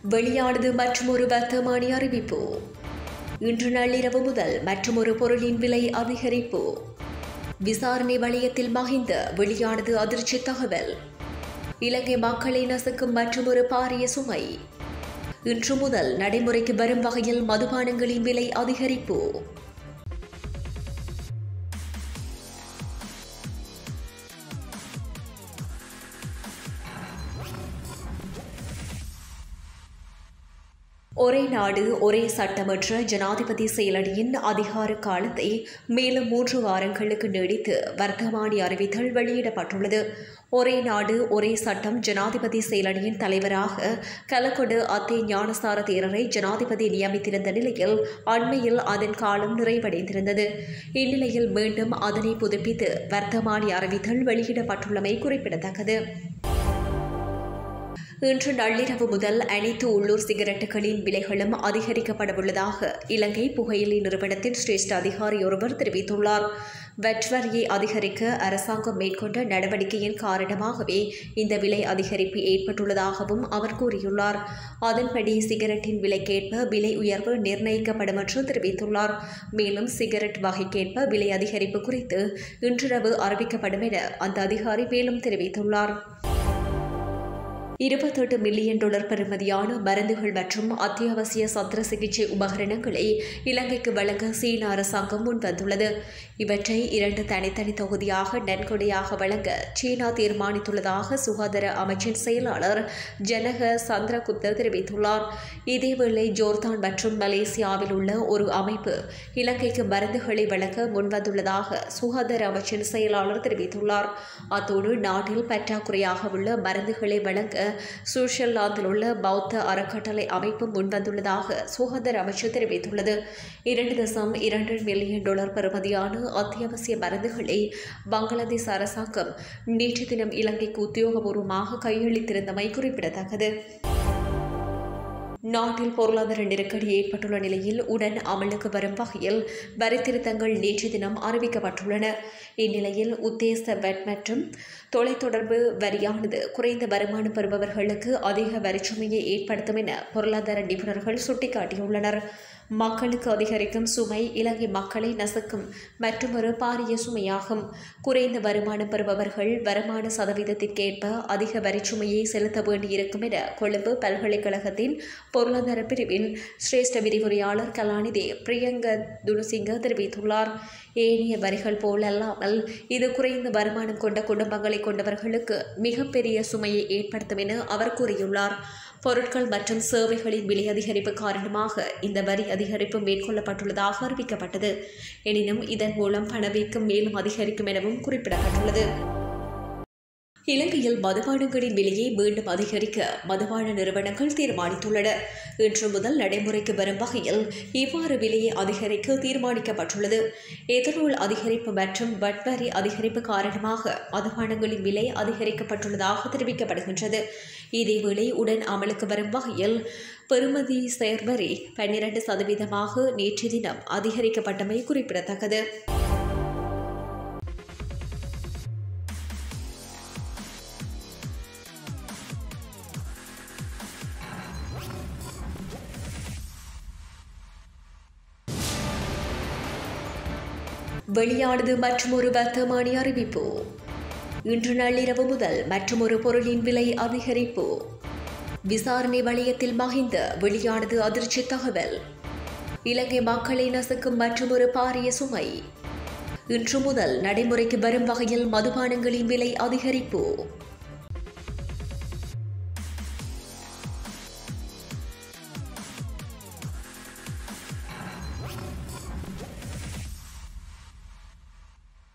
வெளியானது மற்றொரு வர்த்தமானி அறிவிப்பு இன்று நள்ளிரவு முதல் மற்றொரு பொருளின் விலை அதிகரிப்பு விசாரணை வளையத்தில் மகிந்த வெளியானது அதிர்ச்சி தகவல் இலங்கை மக்களை நசுக்கும் மற்றொரு பாரிய சுமை இன்று முதல் நடைமுறைக்கு வரும் வகையில் மதுபானங்களின் விலை அதிகரிப்பு ஒரே நாடு ஒரே சட்டமன்ற ஜனாதிபதி செயலணியின் அதிகார காலத்தை மேலும் மூன்று வாரங்களுக்கு நீடித்து வர்த்தமானி அறிவித்தல் வெளியிடப்பட்டுள்ளது ஒரே நாடு ஒரே சட்டம் ஜனாதிபதி செயலணியின் தலைவராக கலக்கொடு அத்தே ஞானசார தேரரை ஜனாதிபதி நியமித்திருந்த நிலையில் அண்மையில் அதன் காலம் நிறைவடைந்திருந்தது இந்நிலையில் மீண்டும் அதனை புதுப்பித்து வர்த்தமானி அறிவித்தல் வெளியிடப்பட்டுள்ளமை குறிப்பிடத்தக்கது இன்று நள்ளிரவு முதல் அனைத்து உள்ளூர் சிகரெட்டுகளின் விலைகளும் அதிகரிக்கப்படவுள்ளதாக இலங்கை புகையிலை நிறுவனத்தின் சிரேஷ்ட அதிகாரி ஒருவர் தெரிவித்துள்ளார் வெட் வரியை அதிகரிக்க அரசாங்கம் மேற்கொண்ட நடவடிக்கையின் காரணமாகவே இந்த விலை அதிகரிப்பு ஏற்பட்டுள்ளதாகவும் அவர் கூறியுள்ளார் அதன்படி சிகரெட்டின் விலைக்கேற்ப விலை உயர்வு நிர்ணயிக்கப்படும் என்று தெரிவித்துள்ளார் மேலும் சிகரெட் வகைக்கேற்ப விலை அதிகரிப்பு குறித்து இன்றிரவு அறிவிக்கப்படும் என அந்த அதிகாரி மேலும் தெரிவித்துள்ளார் இருபத்தெட்டு மில்லியன் டாலர் பெறுமதியான மருந்துகள் மற்றும் அத்தியாவசிய சத்திர சிகிச்சை உபகரணங்களை இலங்கைக்கு வழங்க சீன அரசாங்கம் முன்வந்துள்ளது இவற்றை இரண்டு தனித்தனி தொகுதியாக நன்கொடையாக வழங்க சீனா தீர்மானித்துள்ளதாக சுகாதார அமைச்சின் செயலாளர் ஜனக சந்திரகுப்த தெரிவித்துள்ளார் இதேவேளை ஜோர்தான் மற்றும் மலேசியாவில் உள்ள ஒரு அமைப்பு இலங்கைக்கு மருந்துகளை வழங்க முன்வந்துள்ளதாக சுகாதார அமைச்சின் செயலாளர் தெரிவித்துள்ளார் அத்தோடு நாட்டில் பற்றாக்குறையாக உள்ள மருந்துகளை வழங்க சுவிட்சர்லாந்தில் உள்ள பௌத்த அறக்கட்டளை அமைப்பு முன்வந்துள்ளதாக சுகாதார அமைச்சு தெரிவித்துள்ளது இரண்டு தசம் இரண்டு மில்லியன் டாலர் பெறுமதியான அத்தியாவசிய மருந்துகளை பங்களாதேஷ் அரசாங்கம் நேற்று தினம் இலங்கைக்கு உத்தியோகபூர்வமாக கையளித்திருந்தமை குறிப்பிடத்தக்கது நாட்டில் பொருளாதார நெருக்கடி ஏற்பட்டுள்ள நிலையில் உடன் அமலுக்கு வரும் வகையில் வரி திருத்தங்கள் நேற்று தினம் அறிவிக்கப்பட்டுள்ளன இந்நிலையில் உத்தேச வெட் மற்றும் தொலைத்தொடர்பு வரியானது குறைந்த வருமானம் பெறுபவர்களுக்கு அதிக வரிச்சுமையை ஏற்படுத்தும் என பொருளாதார நிபுணர்கள் சுட்டிக்காட்டியுள்ளனர் மக்களுக்கு அதிகரிக்கும் சுமை இலங்கை மக்களை நசுக்கும் மற்றொரு பாரிய சுமையாகும் குறைந்த வருமானம் பெறுபவர்கள் வருமான சதவீதத்திற்கேற்ப அதிக வரிச்சுமையை செலுத்த வேண்டியிருக்கும் என கொழும்பு பல்கலைக்கழகத்தின் பொருளாதார பிரிவின் சிரேஷ்ட விரிவுரையாளர் கலாநிதி பிரியங்க துனுசிங்க தெரிவித்துள்ளார் ஏனைய வரிகள் போலல்லாமல் இது குறைந்த வருமானம் கொண்ட குடும்பங்களை கொண்டவர்களுக்கு மிகப்பெரிய சுமையை ஏற்படுத்தும் என அவர் கூறியுள்ளார் பொருட்கள் மற்றும் சேவைகளின் விலை அதிகரிப்பு காரணமாக இந்த வரி அதிகரிப்பு மேற்கொள்ளப்பட்டுள்ளதாக அறிவிக்கப்பட்டது எனினும் இதன் மூலம் பணவீக்கம் மேலும் அதிகரிக்கும் எனவும் குறிப்பிடப்பட்டுள்ளது இலங்கையில் மதுபானங்களின் விலையை மீண்டும் அதிகரிக்க மதுபான நிறுவனங்கள் தீர்மானித்துள்ளன இன்று முதல் நடைமுறைக்கு வரும் வகையில் இவ்வாறு விலையை அதிகரிக்க தீர்மானிக்கப்பட்டுள்ளது எதனோல் அதிகரிப்பு மற்றும் வட்வரி அதிகரிப்பு காரணமாக மதுபானங்களின் விலை அதிகரிக்கப்பட்டுள்ளதாக தெரிவிக்கப்படுகின்றது இதேவேளை உடன் அமலுக்கு வரும் வகையில் பெறுமதி சேர்வரி பன்னிரண்டு சதவீதமாக நேற்று தினம் அதிகரிக்கப்பட்டமை குறிப்பிடத்தக்கது வெளியானது மற்றொரு வர்த்தமானி அறிவிப்பு இன்று நள்ளிரவு முதல் மற்றொரு பொருளின் விலை அதிகரிப்பு விசாரணை வளையத்தில் மகிந்த வெளியானது அதிர்ச்சி தகவல் இலங்கை மக்களை நசுக்கும் மற்றொரு பாரிய சுமை இன்று முதல் நடைமுறைக்கு வரும் வகையில் மதுபானங்களின் விலை அதிகரிப்பு